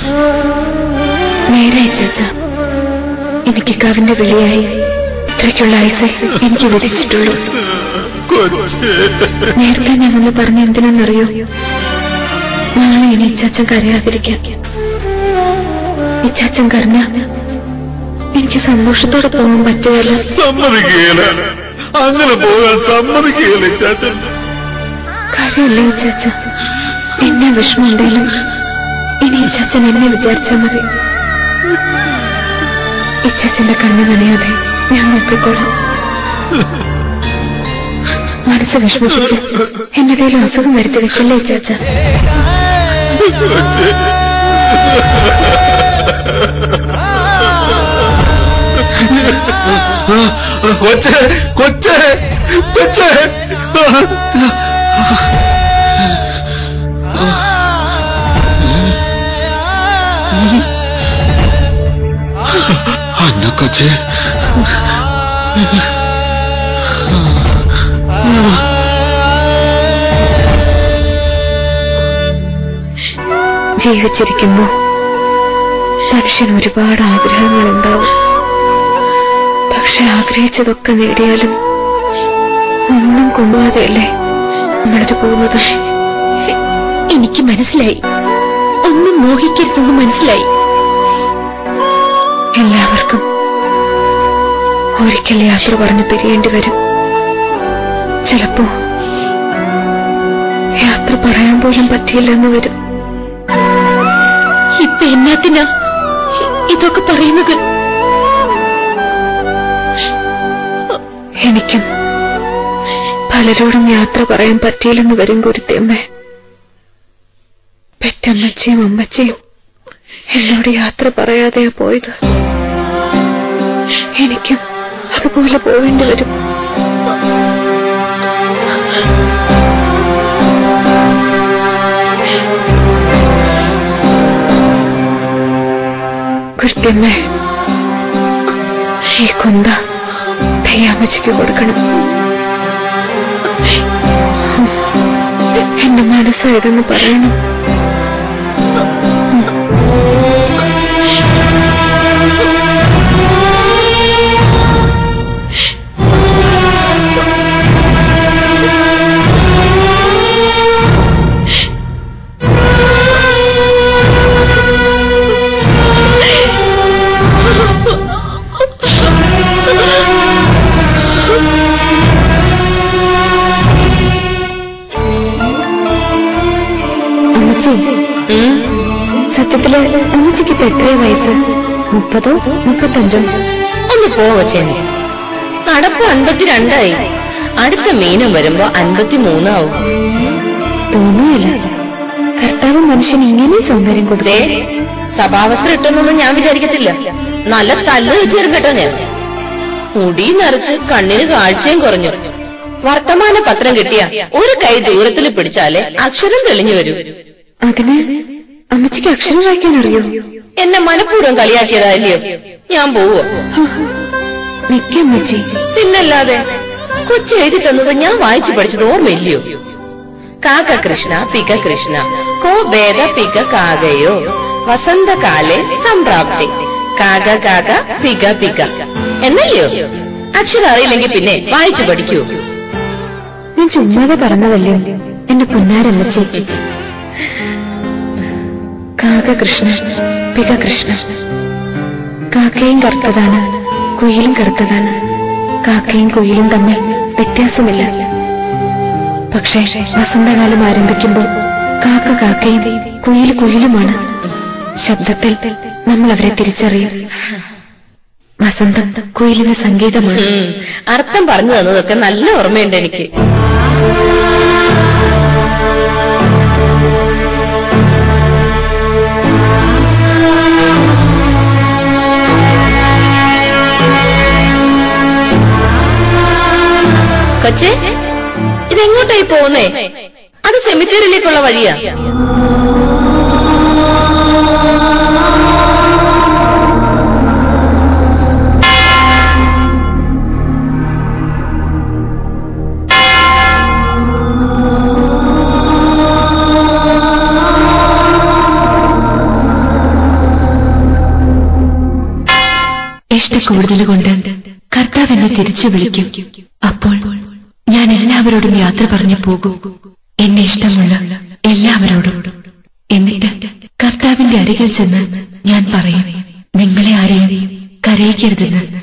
നേരെ ചാച്ച എനിക്ക് കവിന്റെ വിളിയായി ഇത്രയ്ക്കുള്ള ഐസെ എനിക്ക് വിധിച്ചിട്ടുള്ളൂ കൊച്ചേ നേരത്തെ ഞാൻ ഒന്ന് പറഞ്ഞ എന്തിനാണെന്നറിയോ നാളെ ഇനി ഇച്ചാച്ചൻ കരയാതിരിക്കാൻ ഇച്ചാച്ചൻ കരഞ്ഞ എനിക്ക് സന്തോഷത്തോടെ പോകാൻ പറ്റുകയില്ല സമ്മതിക്കുകയില്ല അങ്ങനെ പോകാൻ സമ്മതിക്കുകയില്ല ചാച്ചൻ കാര്യമില്ല ഇച്ചാച്ച എന്നെ വിഷമമുണ്ടെങ്കിലും ഇനി ഇച്ചാച്ചൻ എന്നെ വിചാരിച്ചാൽ മതി ഇച്ചാച്ചന്റെ കണ്ണ് നനയാതെ ഞാൻ നോക്കിക്കോളാം മനസ്സ് വിഷമിപ്പിച്ച് എന്നതേലും അസുഖം വരുത്തി വെക്കല്ലേ ഇച്ചാച്ച കൊച്ചേ കൊച്ചേ കൊച്ചേ കൊച്ചേ അന്ന കൊച്ചേ ജീവിച്ചിരിക്കുമ്പോ മനുഷ്യന് ഒരുപാട് ആഗ്രഹങ്ങളുണ്ടാവും പക്ഷെ ആഗ്രഹിച്ചതൊക്കെ നേടിയാലും ഒന്നും കൊണ്ടുപോകാതെയല്ലേ നമ്മളത് പോകുന്നത് എനിക്ക് മനസ്സിലായി ഒന്നും മോഹിക്കരുതെന്ന് മനസ്സിലായി എല്ലാവർക്കും ഒരിക്കൽ യാത്ര പറഞ്ഞ് പിരിയേണ്ടി വരും ചിലപ്പോ യാത്ര പറയാൻ പോലും പറ്റിയില്ലെന്ന് വരും ഇപ്പൊ എന്നാത്തിനാ ഇ- ഇതൊക്കെ പറയുന്നത് എനിക്കും പലരോടും യാത്ര പറയാൻ പറ്റിയില്ലെന്ന് വരും കുരുത്തിയമ്മേ പെറ്റമ്മച്ചിയും അമ്മച്ചിയും എന്നോട് യാത്ര പറയാതെയാ പോയത് എനിക്കും അതുപോലെ പോവേണ്ടി വരും കുരുത്തിയമ്മേ ഈ കൊന്ത തെയ്യാമ്മച്ചിക്ക് കൊടുക്കണം എന്റെ മനസ്സായതെന്ന് പറയണം അമ്മച്ചി സത്യത്തില് അമ്മച്ചിക്ക് ഇപ്പൊ എത്രയാ വയസ്സ് മുപ്പതോ മുപ്പത്തഞ്ചോ ഒന്ന് പോ കൊച്ചേന്തി നടപ്പ് അൻപത്തിരണ്ടായി അടുത്ത മീനം വരുമ്പോ അൻപത്തിമൂന്നാവും തോന്നുകയല്ല കർത്താവ് മനുഷ്യന് ഇങ്ങനെ സൗന്ദര്യം ദേ കൊടുക്കേ സഭാവസ്ത്രം ഇട്ടെന്നൊന്നും ഞാൻ വിചാരിക്കത്തില്ല നല്ല തല്ല് വെച്ചേരും കേട്ടോ ഞാൻ മുടി നിറച്ച് കണ്ണിന് കാഴ്ചയും കുറഞ്ഞു വർത്തമാന പത്രം കിട്ടിയ ഒരു കൈ ദൂരത്തിൽ പിടിച്ചാലേ അക്ഷരം തെളിഞ്ഞു വരൂ അതിന് അമ്മച്ചിക്ക് അക്ഷരം വായിക്കാൻ അറിയോ എന്നെ മനഃപൂർവ്വം കളിയാക്കിയതല്ലയോ ഞാൻ പോവോ മിക്ക അമ്മച്ചി പിന്നല്ലാതെ കൊച്ചു എഴുതി തന്നത് ഞാൻ വായിച്ചു പഠിച്ചത് ഓർമ്മയില്ലയോ കാക കൃഷ്ണ പിക കൃഷ്ണ കോ ഭേദ പിക കാകയോ വസന്തകാലെ സംപ്രാപ്തി കാക കാക പിക പിക എന്നല്ലയോ അക്ഷരം അറിയില്ലെങ്കിൽ പിന്നെ വായിച്ചു പഠിക്കൂ ഞാൻ ചുമ്മാതെ പറഞ്ഞതല്ലേ എന്റെ പൊന്നാരമ്മച്ചി കാക കൃഷ്ണ പിക കൃഷ്ണ കാക്കയും കറുത്തതാണ് കുയിലും കറുത്തതാണ് കാക്കയും കുയിലും തമ്മിൽ വ്യത്യാസമില്ല പക്ഷേ വസന്തകാലം ആരംഭിക്കുമ്പോൾ കാക്ക കാക്കയും കുയിൽ കുയിലുമാണ് ശബ്ദത്തിൽ നമ്മൾ അവരെ തിരിച്ചറിയും വസന്തം കുയിലിന് സംഗീതമാണ് ഉം, അർത്ഥം പറഞ്ഞു തന്നതൊക്കെ നല്ല ഓർമ്മയുണ്ട് എനിക്ക് കൊച്ചേ ഇതെങ്ങോട്ടായി പോകുന്നേ അത് സെമിത്തേരിയിലേക്കുള്ള വഴിയാ ഇഷ്ടക്കൂടുതൽ കൊണ്ട് കർത്താവ് എന്നെ തിരിച്ചു വിളിക്കും അപ്പോൾ ഞാൻ എല്ലാവരോടും യാത്ര പറഞ്ഞു പോകും എന്നെ ഇഷ്ടമുള്ള എല്ലാവരോടും എന്നിട്ട് കർത്താവിന്റെ അരികിൽ ചെന്ന് ഞാൻ പറയും നിങ്ങളെ ആരെയും കരയിക്കരുതെന്ന്